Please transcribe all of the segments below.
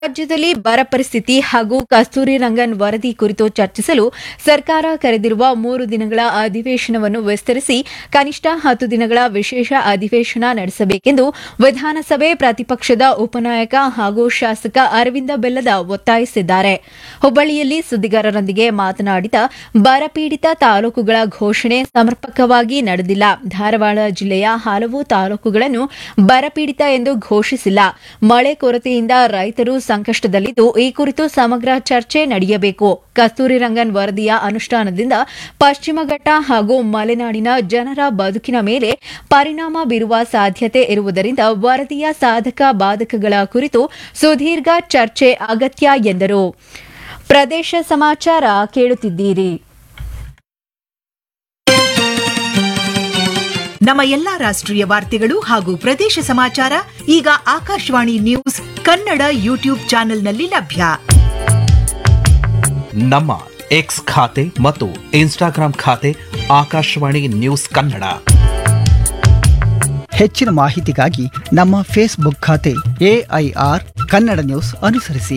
ರಾಜ್ಯದಲ್ಲಿ ಬರ ಪರಿಸ್ಥಿತಿ ಹಾಗೂ ಕಸ್ತೂರಿ ರಂಗನ್ ವರದಿ ಕುರಿತು ಚರ್ಚಿಸಲು ಸರ್ಕಾರ ಕರೆದಿರುವ ಮೂರು ದಿನಗಳ ಅಧಿವೇಶನವನ್ನು ವಿಸ್ತರಿಸಿ ಕನಿಷ್ಠ ಹತ್ತು ದಿನಗಳ ವಿಶೇಷ ಅಧಿವೇಶನ ನಡೆಸಬೇಕೆಂದು ವಿಧಾನಸಭೆ ಪ್ರತಿಪಕ್ಷದ ಉಪನಾಯಕ ಹಾಗೂ ಶಾಸಕ ಅರವಿಂದ ಬೆಲ್ಲದ ಒತ್ತಾಯಿಸಿದ್ದಾರೆ ಹುಬ್ಬಳ್ಳಿಯಲ್ಲಿ ಸುದ್ದಿಗಾರರೊಂದಿಗೆ ಮಾತನಾಡಿದ ಬರಪೀಡಿತ ತಾಲೂಕುಗಳ ಘೋಷಣೆ ಸಮರ್ಪಕವಾಗಿ ನಡೆದಿಲ್ಲ ಧಾರವಾಡ ಜಿಲ್ಲೆಯ ಹಲವು ತಾಲೂಕುಗಳನ್ನು ಬರಪೀಡಿತ ಎಂದು ಘೋಷಿಸಿಲ್ಲ ಮಳೆ ಕೊರತೆಯಿಂದ ರೈತರು ಸಂಕಷ್ಟದಲ್ಲಿದ್ದು ಈ ಕುರಿತು ಸಮಗ್ರ ಚರ್ಚೆ ನಡೆಯಬೇಕು ಕಸ್ತೂರಿ ರಂಗನ್ ವರದಿಯ ಅನುಷ್ಠಾನದಿಂದ ಪಶ್ಚಿಮ ಘಟ್ಟ ಹಾಗೂ ಮಲೆನಾಡಿನ ಜನರ ಬದುಕಿನ ಮೇಲೆ ಪರಿಣಾಮ ಬೀರುವ ಸಾಧ್ಯತೆ ಇರುವುದರಿಂದ ವರದಿಯ ಸಾಧಕ ಬಾಧಕಗಳ ಕುರಿತು ಸುದೀರ್ಘ ಚರ್ಚೆ ಅಗತ್ಯ ಎಂದರು ಪ್ರದೇಶ ಸಮಾಚಾರ ಕೇಳುತ್ತಿದ್ದೀರಿ ನಮ್ಮ ಎಲ್ಲಾ ರಾಷ್ಟ್ರೀಯ ವಾರ್ತೆಗಳು ಹಾಗೂ ಪ್ರದೇಶ ಸಮಾಚಾರ ಈಗ ಆಕಾಶವಾಣಿ ನ್ಯೂಸ್ ಕನ್ನಡ ಯೂಟ್ಯೂಬ್ ಚಾನೆಲ್ನಲ್ಲಿ ಲಭ್ಯ ನಮ್ಮ ಎಕ್ಸ್ ಖಾತೆ ಮತ್ತು ಇನ್ಸ್ಟಾಗ್ರಾಂ ಖಾತೆ ಆಕಾಶವಾಣಿ ನ್ಯೂಸ್ ಕನ್ನಡ ಹೆಚ್ಚಿನ ಮಾಹಿತಿಗಾಗಿ ನಮ್ಮ ಫೇಸ್ಬುಕ್ ಖಾತೆ ಎಐಆರ್ ಕನ್ನಡ ನ್ಯೂಸ್ ಅನುಸರಿಸಿ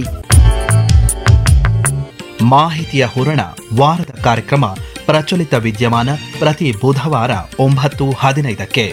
ಮಾಹಿತಿಯ ಹೂರಣ ವಾರದ ಕಾರ್ಯಕ್ರಮ ಪ್ರಚಲಿತ ವಿದ್ಯಮಾನ ಪ್ರತಿ ಬುಧವಾರ ಒಂಬತ್ತು ಹದಿನೈದಕ್ಕೆ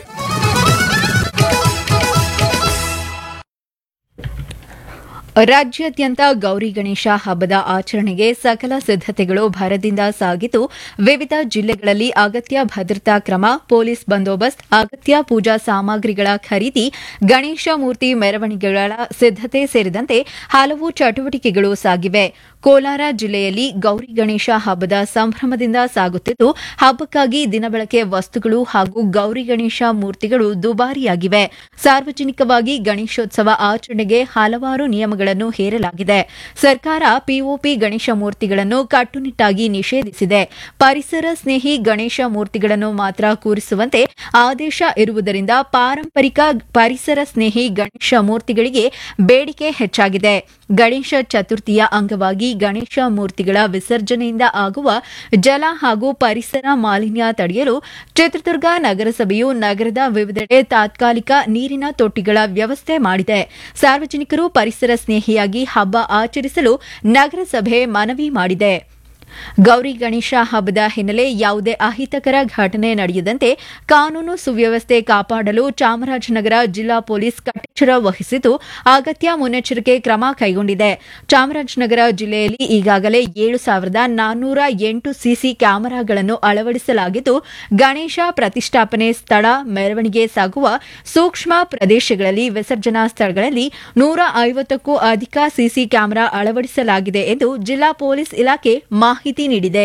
ರಾಜ್ಯಾದ್ಯಂತ ಗೌರಿ ಗಣೇಶ ಹಬ್ಬದ ಆಚರಣೆಗೆ ಸಕಲ ಸಿದ್ದತೆಗಳು ಭರದಿಂದ ಸಾಗಿದ್ದು ವಿವಿಧ ಜಿಲ್ಲೆಗಳಲ್ಲಿ ಅಗತ್ಯ ಭದ್ರತಾ ಕ್ರಮ ಪೊಲೀಸ್ ಬಂದೋಬಸ್ತ್ ಅಗತ್ಯ ಪೂಜಾ ಸಾಮಗ್ರಿಗಳ ಖರೀದಿ ಗಣೇಶ ಮೂರ್ತಿ ಮೆರವಣಿಗೆಗಳ ಸಿದ್ದತೆ ಸೇರಿದಂತೆ ಹಲವು ಚಟುವಟಿಕೆಗಳು ಸಾಗಿವೆ ಕೋಲಾರ ಜಿಲ್ಲೆಯಲ್ಲಿ ಗೌರಿ ಗಣೇಶ ಹಬ್ಬದ ಸಂಭ್ರಮದಿಂದ ಸಾಗುತ್ತಿದ್ದು ಹಬ್ಬಕ್ಕಾಗಿ ದಿನಬಳಕೆ ವಸ್ತುಗಳು ಹಾಗೂ ಗೌರಿ ಗಣೇಶ ಮೂರ್ತಿಗಳು ದುಬಾರಿಯಾಗಿವೆ ಸಾರ್ವಜನಿಕವಾಗಿ ಗಣೇಶೋತ್ಸವ ಆಚರಣೆಗೆ ಹಲವಾರು ನಿಯಮಗಳನ್ನು ಹೇರಲಾಗಿದೆ ಸರ್ಕಾರ ಪಿಒಪಿ ಗಣೇಶ ಮೂರ್ತಿಗಳನ್ನು ಕಟ್ಟುನಿಟ್ಟಾಗಿ ನಿಷೇಧಿಸಿದೆ ಪರಿಸರ ಸ್ನೇಹಿ ಗಣೇಶ ಮೂರ್ತಿಗಳನ್ನು ಮಾತ್ರ ಕೂರಿಸುವಂತೆ ಆದೇಶ ಇರುವುದರಿಂದ ಪಾರಂಪರಿಕ ಪರಿಸರ ಸ್ನೇಹಿ ಗಣೇಶ ಮೂರ್ತಿಗಳಿಗೆ ಬೇಡಿಕೆ ಹೆಚ್ಚಾಗಿದೆ ಗಣೇಶ ಚತುರ್ಥಿಯ ಅಂಗವಾಗಿ ಗಣೇಶ ಮೂರ್ತಿಗಳ ವಿಸರ್ಜನೆಯಿಂದ ಆಗುವ ಜಲ ಹಾಗೂ ಪರಿಸರ ಮಾಲಿನ್ಯ ತಡೆಯಲು ಚಿತ್ರದುರ್ಗ ನಗರಸಭೆಯು ನಗರದ ವಿವಿಧೆಡೆ ತಾತ್ಕಾಲಿಕ ನೀರಿನ ತೊಟ್ಟಿಗಳ ವ್ಯವಸ್ಥೆ ಮಾಡಿದೆ ಸಾರ್ವಜನಿಕರು ಪರಿಸರ ಸ್ನೇಹಿಯಾಗಿ ಹಬ್ಬ ಆಚರಿಸಲು ನಗರಸಭೆ ಮನವಿ ಮಾಡಿದೆ ಗೌರಿ ಗಣೇಶ ಹಬ್ಬದ ಹಿನ್ನೆಲೆ ಯಾವುದೇ ಅಹಿತಕರ ಘಟನೆ ನಡೆಯದಂತೆ ಕಾನೂನು ಸುವ್ಯವಸ್ಥೆ ಕಾಪಾಡಲು ಚಾಮರಾಜನಗರ ಜಿಲ್ಲಾ ಪೊಲೀಸ್ ಕಟ್ಟೆಚ್ಚರ ವಹಿಸಿದ್ದು ಅಗತ್ಯ ಮುನ್ನೆಚ್ಚರಿಕೆ ಕ್ರಮ ಕೈಗೊಂಡಿದೆ ಚಾಮರಾಜನಗರ ಜಿಲ್ಲೆಯಲ್ಲಿ ಈಗಾಗಲೇ ಏಳು ಸಾವಿರದ ನಾನ್ನೂರ ಎಂಟು ಸಿಸಿ ಕ್ಯಾಮೆರಾಗಳನ್ನು ಅಳವಡಿಸಲಾಗಿದ್ದು ಗಣೇಶ ಪ್ರತಿಷ್ಠಾಪನೆ ಸ್ಥಳ ಮೆರವಣಿಗೆ ಸಾಗುವ ಸೂಕ್ಷ್ಮ ಪ್ರದೇಶಗಳಲ್ಲಿ ವಿಸರ್ಜನಾ ಸ್ಥಳಗಳಲ್ಲಿ ನೂರ ಐವತ್ತಕ್ಕೂ ಅಧಿಕ ಸಿಸಿ ಕ್ಯಾಮೆರಾ ಅಳವಡಿಸಲಾಗಿದೆ ಎಂದು ಜಿಲ್ಲಾ ಪೊಲೀಸ್ ಇಲಾಖೆ ಮಾಹಿತಿ ನೀಡಿದೆ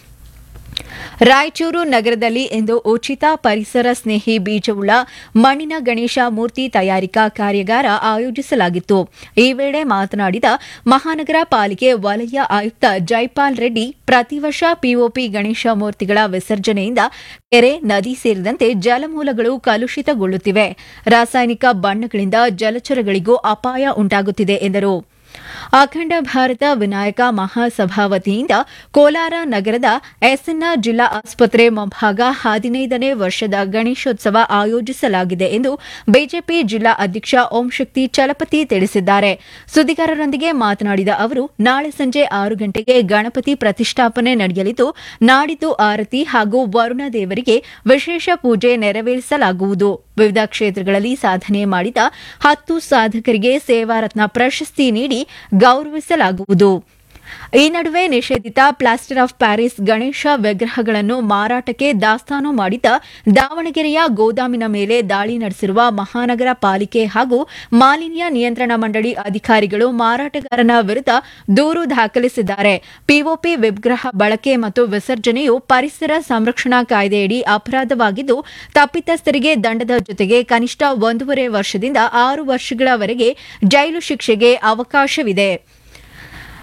ರಾಯಚೂರು ನಗರದಲ್ಲಿ ಇಂದು ಉಚಿತ ಪರಿಸರ ಸ್ನೇಹಿ ಬೀಜವುಳ್ಳ ಮಣ್ಣಿನ ಗಣೇಶ ಮೂರ್ತಿ ತಯಾರಿಕಾ ಕಾರ್ಯಾಗಾರ ಆಯೋಜಿಸಲಾಗಿತ್ತು ಈ ವೇಳೆ ಮಾತನಾಡಿದ ಮಹಾನಗರ ಪಾಲಿಕೆ ವಲಯ ಆಯುಕ್ತ ಜೈಪಾಲ್ ರೆಡ್ಡಿ ಪ್ರತಿ ವರ್ಷ ಪಿಒಪಿ ಗಣೇಶ ಮೂರ್ತಿಗಳ ವಿಸರ್ಜನೆಯಿಂದ ಕೆರೆ ನದಿ ಸೇರಿದಂತೆ ಜಲಮೂಲಗಳು ಕಲುಷಿತಗೊಳ್ಳುತ್ತಿವೆ ರಾಸಾಯನಿಕ ಬಣ್ಣಗಳಿಂದ ಜಲಚರಗಳಿಗೂ ಅಪಾಯ ಉಂಟಾಗುತ್ತಿದೆ ಎಂದರು ಅಖಂಡ ಭಾರತ ವಿನಾಯಕ ಮಹಾಸಭಾ ವತಿಯಿಂದ ಕೋಲಾರ ನಗರದ ಎಸ್ಎನ್ಆರ್ ಜಿಲ್ಲಾ ಆಸ್ಪತ್ರೆ ಮುಂಭಾಗ ಹದಿನೈದನೇ ವರ್ಷದ ಗಣೇಶೋತ್ಸವ ಆಯೋಜಿಸಲಾಗಿದೆ ಎಂದು ಬಿಜೆಪಿ ಜಿಲ್ಲಾ ಅಧ್ಯಕ್ಷ ಓಂಶಕ್ತಿ ಚಲಪತಿ ತಿಳಿಸಿದ್ದಾರೆ ಸುದ್ದಿಗಾರರೊಂದಿಗೆ ಮಾತನಾಡಿದ ಅವರು ನಾಳೆ ಸಂಜೆ ಆರು ಗಂಟೆಗೆ ಗಣಪತಿ ಪ್ರತಿಷ್ಠಾಪನೆ ನಡೆಯಲಿದ್ದು ನಾಡಿದ್ದು ಆರತಿ ಹಾಗೂ ವರುಣ ದೇವರಿಗೆ ವಿಶೇಷ ಪೂಜೆ ನೆರವೇರಿಸಲಾಗುವುದು ವಿವಿಧ ಕ್ಷೇತ್ರಗಳಲ್ಲಿ ಸಾಧನೆ ಮಾಡಿದ ಹತ್ತು ಸಾಧಕರಿಗೆ ಸೇವಾರತ್ನ ಪ್ರಶಸ್ತಿ ನೀಡಿ ಗೌರವಿಸಲಾಗುವುದು ಈ ನಡುವೆ ನಿಷೇಧಿತ ಪ್ಲಾಸ್ಟರ್ ಆಫ್ ಪ್ಯಾರಿಸ್ ಗಣೇಶ ವಿಗ್ರಹಗಳನ್ನು ಮಾರಾಟಕ್ಕೆ ದಾಸ್ತಾನು ಮಾಡಿದ್ದ ದಾವಣಗೆರೆಯ ಗೋದಾಮಿನ ಮೇಲೆ ದಾಳಿ ನಡೆಸಿರುವ ಮಹಾನಗರ ಪಾಲಿಕೆ ಹಾಗೂ ಮಾಲಿನ್ಯ ನಿಯಂತ್ರಣ ಮಂಡಳಿ ಅಧಿಕಾರಿಗಳು ಮಾರಾಟಗಾರನ ವಿರುದ್ಧ ದೂರು ದಾಖಲಿಸಿದ್ದಾರೆ ಪಿಒಪಿ ವಿಗ್ರಹ ಬಳಕೆ ಮತ್ತು ವಿಸರ್ಜನೆಯು ಪರಿಸರ ಸಂರಕ್ಷಣಾ ಕಾಯ್ದೆಯಡಿ ಅಪರಾಧವಾಗಿದ್ದು ತಪ್ಪಿತಸ್ಥರಿಗೆ ದಂಡದ ಜೊತೆಗೆ ಕನಿಷ್ಠ ಒಂದೂವರೆ ವರ್ಷದಿಂದ ಆರು ವರ್ಷಗಳವರೆಗೆ ಜೈಲು ಶಿಕ್ಷೆಗೆ ಅವಕಾಶವಿದೆ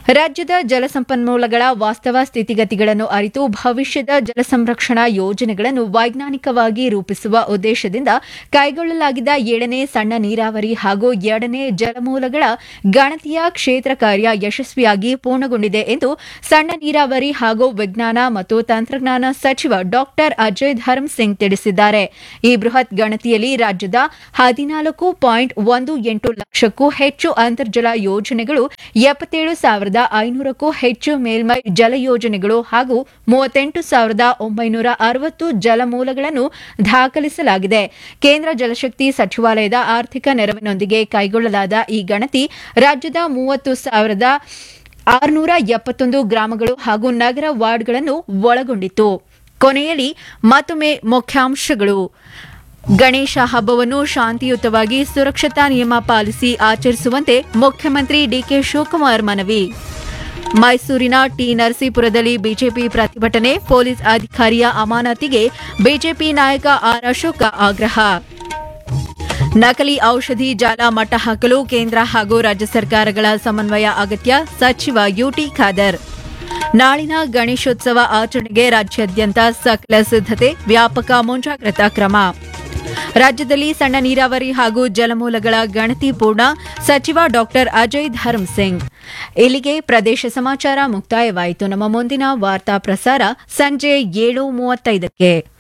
ರಾಜ್ಯದ ಜಲಸಂಪನ್ಮೂಲಗಳ ವಾಸ್ತವ ಸ್ಥಿತಿಗತಿಗಳನ್ನು ಅರಿತು ಭವಿಷ್ಯದ ಜಲ ಸಂರಕ್ಷಣಾ ಯೋಜನೆಗಳನ್ನು ವೈಜ್ಞಾನಿಕವಾಗಿ ರೂಪಿಸುವ ಉದ್ದೇಶದಿಂದ ಕೈಗೊಳ್ಳಲಾಗಿದ್ದ ಏಳನೇ ಸಣ್ಣ ನೀರಾವರಿ ಹಾಗೂ ಎರಡನೇ ಜಲಮೂಲಗಳ ಗಣತಿಯ ಕ್ಷೇತ್ರ ಕಾರ್ಯ ಯಶಸ್ವಿಯಾಗಿ ಪೂರ್ಣಗೊಂಡಿದೆ ಎಂದು ಸಣ್ಣ ನೀರಾವರಿ ಹಾಗೂ ವಿಜ್ಞಾನ ಮತ್ತು ತಂತ್ರಜ್ಞಾನ ಸಚಿವ ಡಾ ಅಜಯ್ ಧರ್ಮ್ ಸಿಂಗ್ ತಿಳಿಸಿದ್ದಾರೆ ಈ ಬೃಹತ್ ಗಣತಿಯಲ್ಲಿ ರಾಜ್ಯದ ಹದಿನಾಲ್ಕು ಪಾಯಿಂಟ್ ಒಂದು ಎಂಟು ಲಕ್ಷಕ್ಕೂ ಹೆಚ್ಚು ಅಂತರ್ಜಲ ಯೋಜನೆಗಳು ಎಪ್ಪತ್ತೇಳು ಸಾವಿರದ ಐನೂರಕ್ಕೂ ಹೆಚ್ಚು ಮೇಲ್ಮೈ ಜಲ ಯೋಜನೆಗಳು ಹಾಗೂ ಮೂವತ್ತೆಂಟು ಸಾವಿರದ ಒಂಬೈನೂರ ಅರವತ್ತು ಜಲಮೂಲಗಳನ್ನು ದಾಖಲಿಸಲಾಗಿದೆ ಕೇಂದ್ರ ಜಲಶಕ್ತಿ ಸಚಿವಾಲಯದ ಆರ್ಥಿಕ ನೆರವಿನೊಂದಿಗೆ ಕೈಗೊಳ್ಳಲಾದ ಈ ಗಣತಿ ರಾಜ್ಯದ ಮೂವತ್ತು ಸಾವಿರದ ಆರುನೂರ ಎಪ್ಪತ್ತೊಂದು ಗ್ರಾಮಗಳು ಹಾಗೂ ನಗರ ವಾರ್ಡ್ಗಳನ್ನು ಒಳಗೊಂಡಿತ್ತು ಕೊನೆಯಲ್ಲಿ ಮತ್ತೊಮ್ಮೆ ಮುಖ್ಯಾಂಶಗಳು ಗಣೇಶ ಹಬ್ಬವನ್ನು ಶಾಂತಿಯುತವಾಗಿ ಸುರಕ್ಷತಾ ನಿಯಮ ಪಾಲಿಸಿ ಆಚರಿಸುವಂತೆ ಮುಖ್ಯಮಂತ್ರಿ ಡಿಕೆ ಶಿವಕುಮಾರ್ ಮನವಿ ಮೈಸೂರಿನ ಟಿ ನರಸೀಪುರದಲ್ಲಿ ಬಿಜೆಪಿ ಪ್ರತಿಭಟನೆ ಪೊಲೀಸ್ ಅಧಿಕಾರಿಯ ಅಮಾನತಿಗೆ ಬಿಜೆಪಿ ನಾಯಕ ಆರ್ ಅಶೋಕ ಆಗ್ರಹ ನಕಲಿ ಔಷಧಿ ಜಾಲ ಮಟ್ಟ ಹಾಕಲು ಕೇಂದ್ರ ಹಾಗೂ ರಾಜ್ಯ ಸರ್ಕಾರಗಳ ಸಮನ್ವಯ ಅಗತ್ಯ ಸಚಿವ ಯುಟಿ ಖಾದರ್ ನಾಳಿನ ಗಣೇಶೋತ್ಸವ ಆಚರಣೆಗೆ ರಾಜ್ಯಾದ್ಯಂತ ಸಕಲ ಸಿದ್ಧತೆ ವ್ಯಾಪಕ ಮುಂಜಾಗ್ರತಾ ಕ್ರಮ ರಾಜ್ಯದಲ್ಲಿ ಸಣ್ಣ ನೀರಾವರಿ ಹಾಗೂ ಜಲಮೂಲಗಳ ಗಣತಿ ಪೂರ್ಣ ಸಚಿವ ಡಾಕ್ಟರ್ ಅಜಯ್ ಧರ್ಮ್ ಸಿಂಗ್ ಇಲ್ಲಿಗೆ ಪ್ರದೇಶ ಸಮಾಚಾರ ಮುಕ್ತಾಯವಾಯಿತು ನಮ್ಮ ಮುಂದಿನ ವಾರ್ತಾ ಪ್ರಸಾರ ಸಂಜೆ ಏಳು ಮೂವತ್ತೈದಕ್ಕೆ